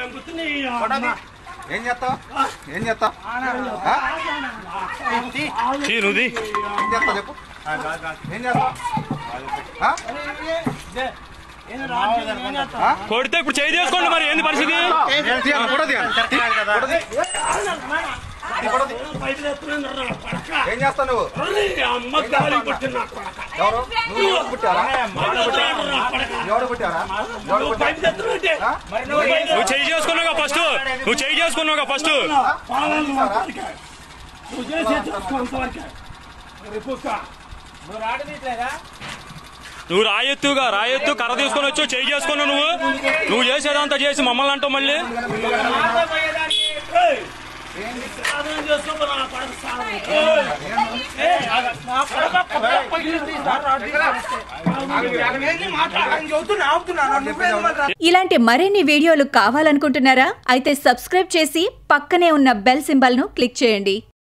సంగతిని కొట్టండి. ఏం చేస్తావు ఏం చేస్తావు ఆ? తీ నువ్వు ఏం చేస్తావు చెప్పు ఏం చేస్తావు ఆ? ఆ? కొడితే ఇప్పుడు చేయి చేసుకోండి మరి ఏంది పరిస్థితి తీయాలి, ఫోటో తీయాలి. తీ, ఫోటో తీ. తీ, ఫోటో తీ. బయటకు ఎత్తుకుని రా, కొడక. ఏం చేస్తావు నువ్వు అరే, అమ్మ గాలి కొట్టిన కొడక. ఎవరు నువ్వు ఎవరు పుట్టారా బయటకు ఎత్తుకుని రా, కొడక. ఎవరు పుట్టారా ఎవరు నువ్వు పుట్టారా బయటకు ఎత్తుకుని ఆ? నువ్వు బయటకు నువ్వు చేయి చేసుకున్నావుగా ఫస్ట్ నువ్వు చేయి చేసుకున్నావుగా ఫస్ట్ పాలన అంతవరకే. నువ్వు చేసే చేసుకో అంతవరకే. రేపు ఒక్క. నువ్వు రాయెత్తుగా రాయెత్తు కర్ర తీసుకొని వచ్చి చేయి చేసుకున్నావు నువ్వు నువ్వు చేసేదంతా చేసి మమ్మల్ని అంటావు మళ్ళీ ఏయ్, సాధన చేసుకో నా కొడక సాధన. ఏయ్, ఏయ్, నా కొడక కొడక పగిలింది. ఇలాంటి మరిన్ని వీడియోలు కావాలనుకుంటున్నారా అయితే సబ్స్క్రైబ్ చేసి పక్కనే ఉన్న బెల్ సింబల్ను క్లిక్ చేయండి